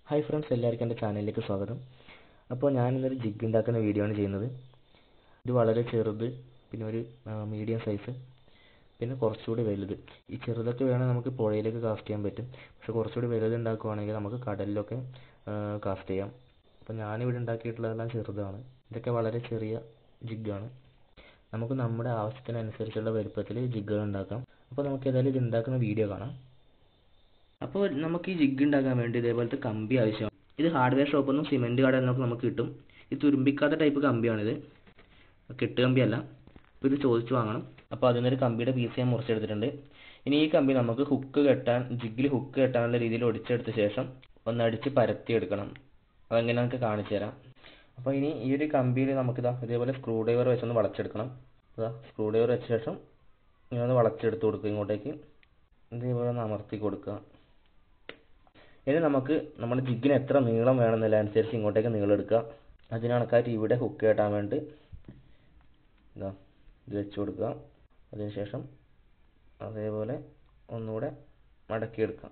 hi friends എല്ലാവർക്കും എൻ്റെ ചാനലിലേക്ക് സ്വാഗതം അപ്പോൾ ഞാൻ ഇന്നൊരു ജിഗ് ഉണ്ടാക്കുന്ന വീഡിയോ ആണ് ചെയ്യുന്നത് ഇത് വളരെ ചെറുത് പിന്നെ ഒരു മീഡിയം സൈസ് പിന്നെ കുറച്ചുകൂടി വലുത് ഈ ചെറുതൊക്കെ വേണമെങ്കിൽ നമുക്ക് പുഴയിലേക്ക് കാസ്റ്റ് ചെയ്യാൻ പറ്റും പക്ഷെ കുറച്ചുകൂടി വലുത് ഉണ്ടാക്കുവാണെങ്കിൽ നമുക്ക് കടലിലൊക്കെ കാസ്റ്റ് ചെയ്യാം അപ്പോൾ ഞാനിവിടെ ഉണ്ടാക്കിയിട്ടുള്ളതെല്ലാം ചെറുതാണ് ഇതൊക്കെ വളരെ ചെറിയ ജിഗാണ് നമുക്ക് നമ്മുടെ ആവശ്യത്തിനനുസരിച്ചുള്ള വലുപ്പത്തിൽ ജിഗുകൾ ഉണ്ടാക്കാം അപ്പോൾ നമുക്ക് ഏതായാലും ഇത് ഉണ്ടാക്കുന്ന വീഡിയോ കാണാം അപ്പോൾ നമുക്ക് ഈ ജിഗ് ഉണ്ടാക്കാൻ വേണ്ടി ഇതേപോലത്തെ കമ്പി ആവശ്യമാണ് ഇത് ഹാർഡ്വെയർ ഷോപ്പിൽ നിന്നും സിമെൻറ്റ് കടയിൽ നിന്നൊക്കെ നമുക്ക് കിട്ടും ഇത് തുരുമ്പിക്കാത്ത ടൈപ്പ് കമ്പിയാണിത് കെട്ട് കമ്പിയല്ല അപ്പോൾ ഇത് ചോദിച്ചു വാങ്ങണം അപ്പോൾ അതിനൊരു കമ്പിയുടെ പീസ് ഞാൻ മുറിച്ചെടുത്തിട്ടുണ്ട് ഇനി ഈ കമ്പി നമുക്ക് ഹുക്ക് കെട്ടാൻ ജിഗിൽ ഹുക്ക് കെട്ടാനുള്ള രീതിയിൽ ഒടിച്ചെടുത്ത ശേഷം ഒന്ന് അടിച്ച് പരത്തിയെടുക്കണം അതെങ്ങനെ നമുക്ക് കാണിച്ചു തരാം അപ്പോൾ ഇനി ഈ ഒരു കമ്പിയിൽ നമുക്കിതാ ഇതേപോലെ സ്ക്രൂ ഡ്രൈവർ വെച്ചൊന്ന് വളച്ചെടുക്കണം ഇതാ സ്ക്രൂ ഡ്രൈവർ വെച്ച ശേഷം ഇങ്ങനെ ഒന്ന് വളച്ചെടുത്ത് കൊടുക്കുക ഇങ്ങോട്ടേക്ക് ഇതേപോലെ ഒന്ന് അമർത്തി കൊടുക്കുക ഇനി നമുക്ക് നമ്മുടെ ജിഗിന് എത്ര നീളം വേണമെന്നില്ല അനുസരിച്ച് ഇങ്ങോട്ടേക്ക് നീളം എടുക്കുക അതിന് കണക്കായിട്ട് ഇവിടെ ഹുക്ക് കെട്ടാൻ വേണ്ടി ഇതാ ഇത് വെച്ച് കൊടുക്കുക അതിനുശേഷം അതേപോലെ ഒന്നുകൂടെ മടക്കിയെടുക്കാം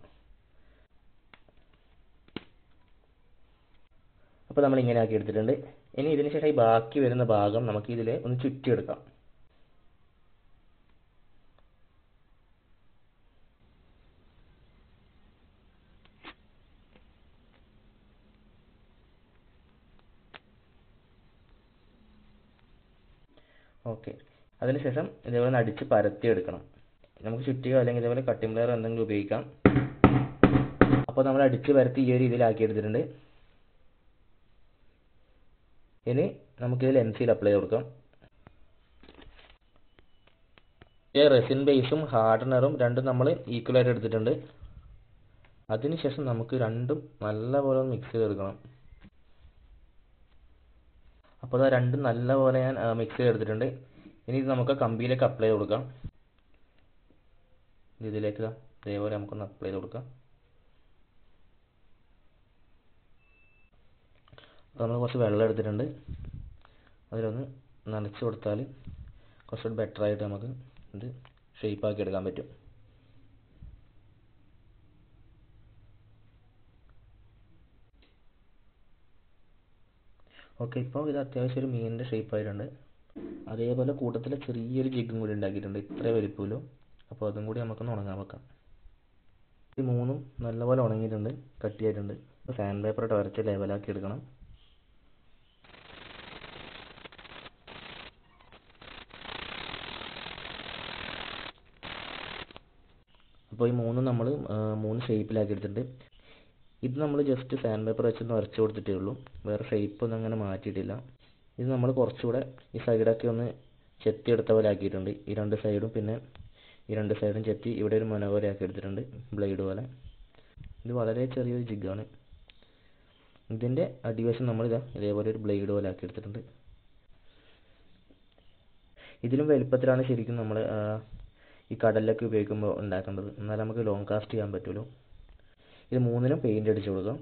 അപ്പോൾ നമ്മൾ ഇങ്ങനെ ആക്കി എടുത്തിട്ടുണ്ട് ഇനി ഇതിന് ശേഷം ഈ ബാക്കി വരുന്ന ഭാഗം നമുക്ക് ഇതിൽ ഒന്ന് ചുറ്റിയെടുക്കാം ഓക്കെ അതിനുശേഷം ഇതേപോലെ ഒന്ന് അടിച്ച് പരത്തി എടുക്കണം നമുക്ക് ചുറ്റിയോ അല്ലെങ്കിൽ ഇതേപോലെ കട്ടിംഗ് പ്ലെയർ എന്തെങ്കിലും ഉപയോഗിക്കാം അപ്പോൾ നമ്മൾ അടിച്ച് പരത്തി ഈ ഒരു രീതിയിലാക്കി എടുത്തിട്ടുണ്ട് ഇനി നമുക്കിതിൽ എം സിയിൽ അപ്ലൈ കൊടുക്കാം ഈ റെസിൻ ബേസും ഹാർഡനറും രണ്ടും നമ്മൾ ഈക്വൽ ആയിട്ട് എടുത്തിട്ടുണ്ട് അതിനുശേഷം നമുക്ക് രണ്ടും നല്ലപോലെ ഒന്ന് മിക്സ് ചെയ്തെടുക്കണം അപ്പോൾ അത് രണ്ടും നല്ലപോലെ ഞാൻ മിക്സ് ചെയ്തെടുത്തിട്ടുണ്ട് ഇനി ഇത് നമുക്ക് കമ്പിയിലേക്ക് അപ്ലൈ ചെയ്ത് കൊടുക്കാം ഇതിലേക്ക് ഇതേപോലെ നമുക്കൊന്ന് അപ്ലൈ ചെയ്ത് കൊടുക്കാം നമ്മൾ കുറച്ച് വെള്ളം എടുത്തിട്ടുണ്ട് അതിലൊന്ന് നനച്ച് കൊടുത്താൽ കുറച്ചുകൂടി ബെറ്റർ ആയിട്ട് നമുക്ക് ഇത് ഷേപ്പാക്കി എടുക്കാൻ പറ്റും ഓക്കെ ഇപ്പോൾ ഇത് അത്യാവശ്യം ഒരു മീനിൻ്റെ ഷേപ്പ് ആയിട്ടുണ്ട് അതേപോലെ കൂട്ടത്തിൽ ചെറിയൊരു ജിഗും കൂടി ഉണ്ടാക്കിയിട്ടുണ്ട് ഇത്രേ വലിപ്പമുള്ളൂ അപ്പോൾ അതും കൂടി നമുക്കൊന്ന് ഉണങ്ങാൻ വെക്കാം ഈ മൂന്നും നല്ലപോലെ ഉണങ്ങിയിട്ടുണ്ട് കട്ടിയായിട്ടുണ്ട് സാൻഡ് പേപ്പർ ഇട്ട് വരച്ച് ലെവലാക്കി എടുക്കണം അപ്പോൾ ഈ മൂന്നും നമ്മൾ മൂന്ന് ഷേപ്പിലാക്കി എടുത്തിട്ടുണ്ട് ഇത് നമ്മൾ ജസ്റ്റ് സാൻഡ് പേപ്പർ വെച്ചൊന്ന് വരച്ച് കൊടുത്തിട്ടേ ഉള്ളൂ വേറെ ഷേപ്പ് ഒന്നും അങ്ങനെ മാറ്റിയിട്ടില്ല ഇത് നമ്മൾ കുറച്ചുകൂടെ ഈ സൈഡൊക്കെ ഒന്ന് ചെത്തി എടുത്ത പോലെ ആക്കിയിട്ടുണ്ട് ഈ രണ്ട് സൈഡും പിന്നെ ഈ രണ്ട് സൈഡും ചെത്തി ഇവിടെ ഒരു മുന പോലെ ആക്കി എടുത്തിട്ടുണ്ട് ബ്ലേഡ് പോലെ ഇത് വളരെ ചെറിയൊരു ജിഗാണ് ഇതിൻ്റെ അടിവശം നമ്മൾ ഇതാ ഇതേപോലെ ഒരു ബ്ലേഡ് പോലെ ആക്കി എടുത്തിട്ടുണ്ട് ഇതിലും വലുപ്പത്തിലാണ് ശരിക്കും നമ്മൾ ഈ കടലിലൊക്കെ ഉപയോഗിക്കുമ്പോൾ ഉണ്ടാക്കേണ്ടത് എന്നാൽ നമുക്ക് ലോങ് കാസ്റ്റ് ചെയ്യാൻ പറ്റുമല്ലോ ഇത് മൂന്നിനും പെയിന്റ് അടിച്ചു കൊടുക്കാം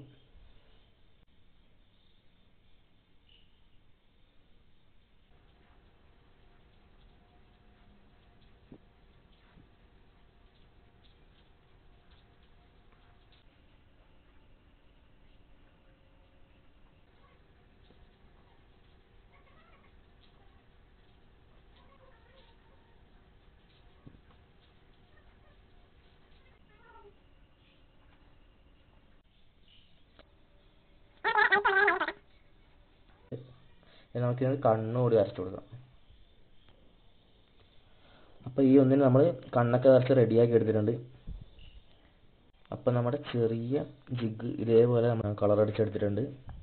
നമുക്കിത് കണ്ണുകൂടി വരച്ചു കൊടുക്കാം അപ്പോൾ ഈ ഒന്നിന് നമ്മൾ കണ്ണൊക്കെ വരച്ച് റെഡിയാക്കി എടുത്തിട്ടുണ്ട് അപ്പോൾ നമ്മുടെ ചെറിയ ജിഗ് ഇതേപോലെ നമ്മൾ കളർ അടിച്ചെടുത്തിട്ടുണ്ട്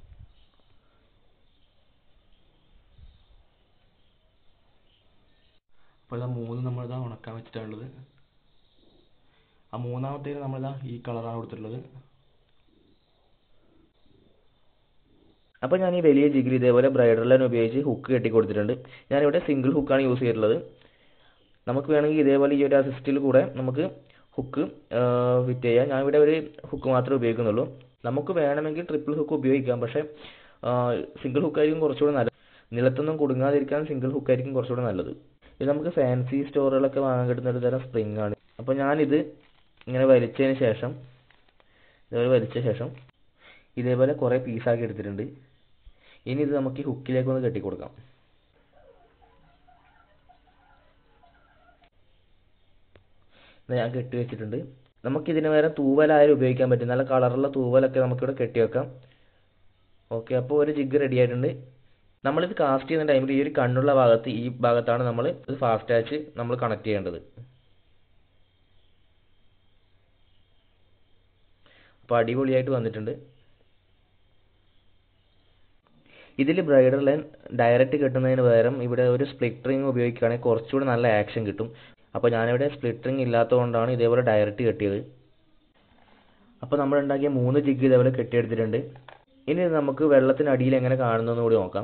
അപ്പോൾ ഇതാ മൂന്ന് നമ്മളിതാ ഉണക്കാൻ വെച്ചിട്ടുള്ളത് ആ മൂന്നാമത്തേന് നമ്മളിതാ ഈ കളറാണ് കൊടുത്തിട്ടുള്ളത് അപ്പോൾ ഞാൻ ഈ വലിയ ജിഗിൽ ഇതേപോലെ ബ്രൈഡർ ലൈൻ ഉപയോഗിച്ച് ഹുക്ക് കെട്ടി കൊടുത്തിട്ടുണ്ട് ഞാനിവിടെ സിംഗിൾ ഹുക്കാണ് യൂസ് ചെയ്തിട്ടുള്ളത് നമുക്ക് വേണമെങ്കിൽ ഇതേപോലെ ഈ ഒരു അസിസ്റ്റിൽ കൂടെ നമുക്ക് ഹുക്ക് ഫിറ്റ് ചെയ്യാം ഞാൻ ഇവിടെ ഒരു ഹുക്ക് മാത്രമേ ഉപയോഗിക്കുന്നുള്ളൂ നമുക്ക് വേണമെങ്കിൽ ട്രിപ്പിൾ ഹുക്ക് ഉപയോഗിക്കാം പക്ഷേ സിംഗിൾ ഹുക്കായിരിക്കും കുറച്ചുകൂടെ നല്ലത് നിലത്തൊന്നും കുടുങ്ങാതിരിക്കാൻ സിംഗിൾ ഹുക്കായിരിക്കും കുറച്ചുകൂടെ നല്ലത് ഇത് നമുക്ക് ഫാൻസി സ്റ്റോറുകളൊക്കെ വാങ്ങാൻ കിട്ടുന്ന ഒരു തരം സ്പ്രിംഗ് ആണ് അപ്പോൾ ഞാനിത് ഇങ്ങനെ വലിച്ചതിന് ശേഷം ഇതുപോലെ വലിച്ച ശേഷം ഇതേപോലെ കുറേ പീസാക്കി എടുത്തിട്ടുണ്ട് ഇനി ഇത് നമുക്ക് ഈ ഹുക്കിലേക്ക് ഒന്ന് കെട്ടി കൊടുക്കാം ഇത് ഞാൻ കെട്ടി വെച്ചിട്ടുണ്ട് നമുക്ക് ഇതിന് പകരം തൂവലായാലും ഉപയോഗിക്കാൻ പറ്റും നല്ല കളറുള്ള തൂവലൊക്കെ നമുക്കിവിടെ കെട്ടി വെക്കാം ഓക്കെ അപ്പോൾ ഒരു ജിഗ് റെഡി ആയിട്ടുണ്ട് നമ്മളിത് കാസ്റ്റ് ചെയ്യുന്ന ടൈമിൽ ഈ ഒരു കണ്ണുള്ള ഭാഗത്ത് ഈ ഭാഗത്താണ് നമ്മൾ ഇത് ഫാസ്റ്റ് ആച്ച് നമ്മൾ കണക്ട് ചെയ്യേണ്ടത് അപ്പോൾ അടിപൊളിയായിട്ട് വന്നിട്ടുണ്ട് ഇതിൽ ബ്രൈഡർ ലൈൻ ഡയറക്റ്റ് കെട്ടുന്നതിന് പകരം ഇവിടെ ഒരു സ്പ്ലിറ്റ് റിംഗ് ഉപയോഗിക്കുകയാണെങ്കിൽ കുറച്ചുകൂടി നല്ല ആക്ഷൻ കിട്ടും അപ്പോൾ ഞാനിവിടെ സ്പ്ലിറ്റ് റിംഗ് ഇല്ലാത്തതുകൊണ്ടാണ് ഇതേപോലെ ഡയറക്റ്റ് കെട്ടിയത് അപ്പോൾ നമ്മൾ ഉണ്ടാക്കിയ മൂന്ന് ജിഗ് ഇതേപോലെ കെട്ടിയെടുത്തിട്ടുണ്ട് ഇനി ഇത് നമുക്ക് വെള്ളത്തിനടിയിൽ എങ്ങനെ കാണുന്നതെന്ന് കൂടി നോക്കാം